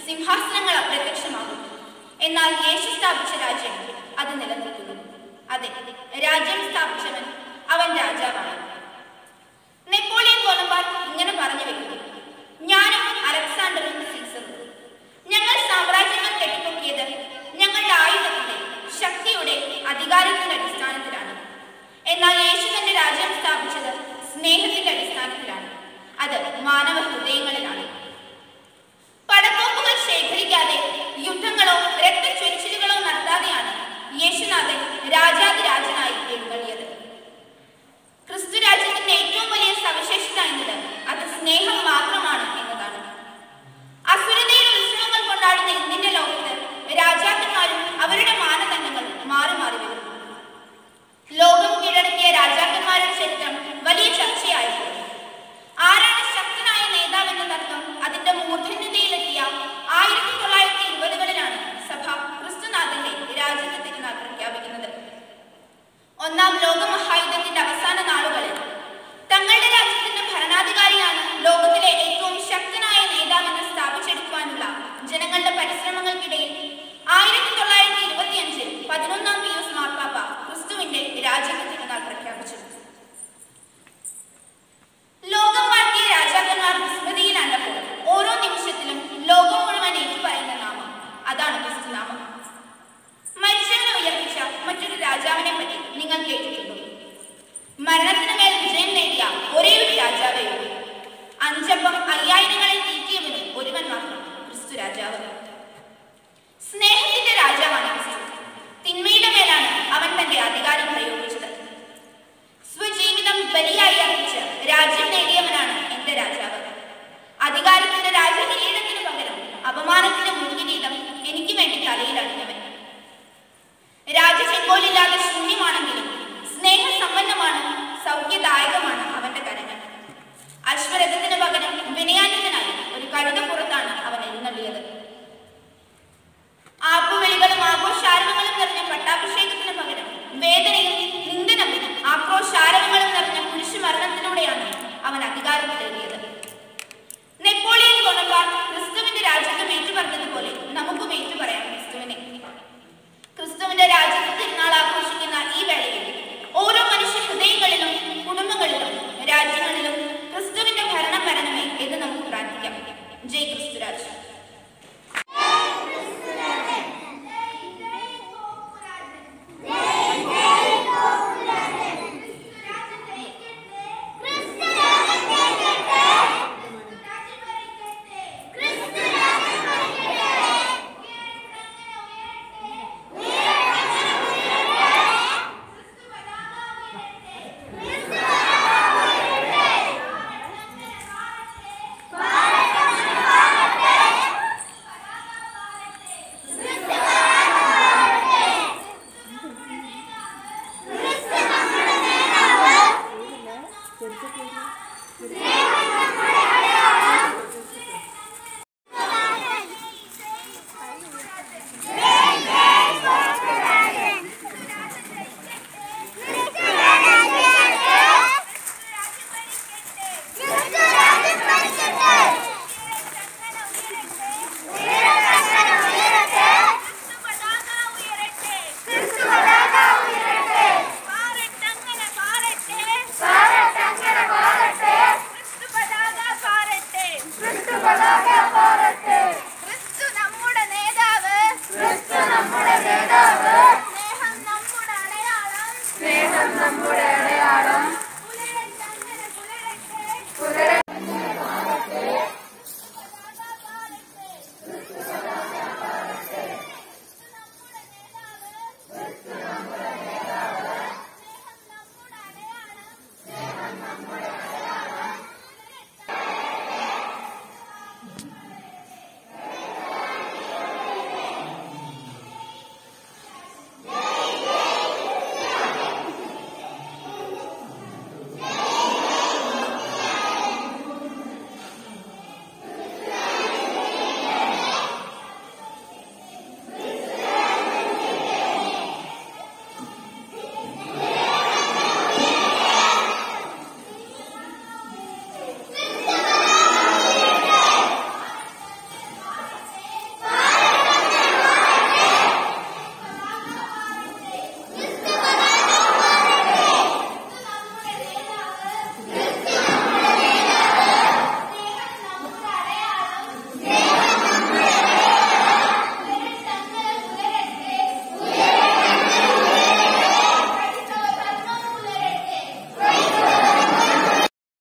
സിംഹാസനങ്ങൾ അപ്രത്യക്ഷമാകും എന്നാൽ യേശു സ്ഥാപിച്ച രാജ്യം അത് നിലനിൽക്കുന്നു അതെ രാജ്യം സ്ഥാപിച്ചവൻ അവൻ രാജാവാണ് നെപ്പോളിയൻ ബോണപ്പാർട്ട് ഇങ്ങനെ പറഞ്ഞു വെക്കുന്നു ഞാനും അലക്സാണ്ടറും സീസറും ഞങ്ങൾ സാമ്രാജ്യങ്ങൾ കെട്ടിപ്പൊക്കിയത് ഞങ്ങളുടെ ആയുധത്തിന്റെ ശക്തിയുടെ അധികാരത്തിന്റെ അടിസ്ഥാനത്തിലാണ് എന്നാൽ യേശു തന്റെ രാജ്യം സ്ഥാപിച്ചത് സ്നേഹത്തിന്റെ അടിസ്ഥാനത്തിലാണ് അത് മാനവ ഹൃദയങ്ങളിലാണ് പടക്കോപ്പുകൾ ശേഖരിക്കാതെ യുദ്ധങ്ങളോ രക്തച്ചൊരിച്ചിലുകളോ നടത്താതെയാണ് യേശുനാഥൻ രാജാതിരാജനായി എഴുന്നള്ളിയത് ക്രിസ്തു രാജ്യത്തിന്റെ ഏറ്റവും വലിയ സവിശേഷത എന്നത് അത് സ്നേഹം മാത്രമാണ് എന്നതാണ് അസുരതയുടെ ഉത്സവങ്ങൾ കൊണ്ടാടുന്ന ഇന്നിന്റെ ലോകത്ത് രാജാക്കന്മാരും അവരുടെ മാനദണ്ഡങ്ങളും മാറി മാറി വരുന്നു ലോകം കീഴടക്കിയ രാജാക്കന്മാരുടെ ചരിത്രം വലിയ ചർച്ചയായിരുന്നു ആരാണ് ശക്തനായ നേതാവെന്നതർത്ഥം അതിന്റെ മൂർധന്യതയിലെത്തിയ ആയിരത്തി തൊള്ളായിരത്തി ഇരുപതുകളിലാണ് സഭ ക്രിസ്തുനാഥന്റെ രാജ്യത്തെ തിരുനാൾ പ്രഖ്യാപിക്കുന്നത് ഒന്നാം ലോകമഹായുദ്ധത്തിന്റെ അവസാന നാളുകളിൽ തങ്ങളുടെ രാജ്യത്തിന്റെ ഭരണാധികാരിയാണ് ലോകത്തിലെ ഏറ്റവും ശക്തനായ നേതാവെന്ന് സ്ഥാപിച്ചെടുക്കുവാനുള്ള ജനങ്ങളുടെ പരിശ്രമങ്ങൾക്കിടയിൽ ആയിരത്തി തൊള്ളായിരത്തി ഇരുപത്തിയഞ്ചിൽ പതിനൊന്നാം പിയൂസ് മാർപ്പാപ്പ ക്രിസ്തുവിന്റെ രാജ്യത്തെ തിരുനാൾ പ്രഖ്യാപിച്ചു ലോകം വാഴ്ത്തിയ രാജാക്കന്മാർ വിസ്മൃതിയിലാണ്ടപ്പോൾ ഓരോ നിമിഷത്തിലും ലോകം മുഴുവൻ ഏറ്റുപറയുന്ന നാമം അതാണ് ക്രിസ്തുനാമം മരിച്ചവനെ ഉയർപ്പിച്ച മറ്റൊരു രാജാവിനെ പറ്റി നിങ്ങൾ കേട്ടിട്ടുണ്ടോ മരണത്തിന് മേൽ വിജയം നേടിയ ഒരേ ഒരു രാജാവേ ഉള്ളൂ അഞ്ചപ്പം അയ്യായിരങ്ങളെ തീറ്റിയവനും ഒരുവൻ മാത്രം ക്രിസ്തു രാജാവ് സ്നേഹത്തിന്റെ രാജാവാണ് ക്രിസ്തു തിന്മയുടെ മേലാണ് അവൻ തന്റെ അധികാരം പ്രയോഗിച്ചത് സ്വജീവിതം ബലിയായി അർപ്പിച്ച് രാജ്യം നേടിയവനാണ് എന്റെ രാജാവ് അധികാരത്തിന്റെ രാജകിരീടത്തിന് പകരം അപമാനത്തിന്റെ മുൻകിരീടം എനിക്ക് വേണ്ടി തലയിൽ അണിഞ്ഞവൻ രാജചെങ്കോലില്ലാതെ ശൂന്യമാണെങ്കിലും സ്നേഹസമ്പന്നമാണ് സൗഖ്യദായകമാണ് അവന്റെ കരങ്ങൾ അശ്വരഥത്തിന് പകരം വിനയാനന്ദനായി ഒരു കഴുത പുറത്താണ് അവൻ എഴുന്നള്ളിയത് ആർപ്പുവിളികളും ആഘോഷാരവങ്ങളും നിറഞ്ഞ പട്ടാഭിഷേകത്തിന് പകരം വേദനയും നിന്ദനവും ആക്രോശാരവങ്ങളും നിറഞ്ഞ കുരിശുമരണത്തിലൂടെയാണ് അവൻ അധികാരത്തിലേറിയത് നെപ്പോളിയൻ ബോണപ്പാർട്ട് ക്രിസ്തുവിന്റെ രാജ്യത്വം ഏറ്റുപറഞ്ഞതുപോലെ നമുക്കും ഏറ്റുപറയാം ക്രിസ്തുവിനെ ക്രിസ്തുവിന്റെ രാജ്യത്തെ തിരുനാൾ ആഘോഷിക്കുന്ന ഈ വേളയിൽ ഓരോ മനുഷ്യ ഹൃദയങ്ങളിലും കുടുംബങ്ങളിലും രാജ്യങ്ങളിലും ക്രിസ്തുവിന്റെ ഭരണം വരണമേ എന്ന് നമുക്ക് പ്രാർത്ഥിക്കാം ജയ് ക്രിസ്തുരാജ്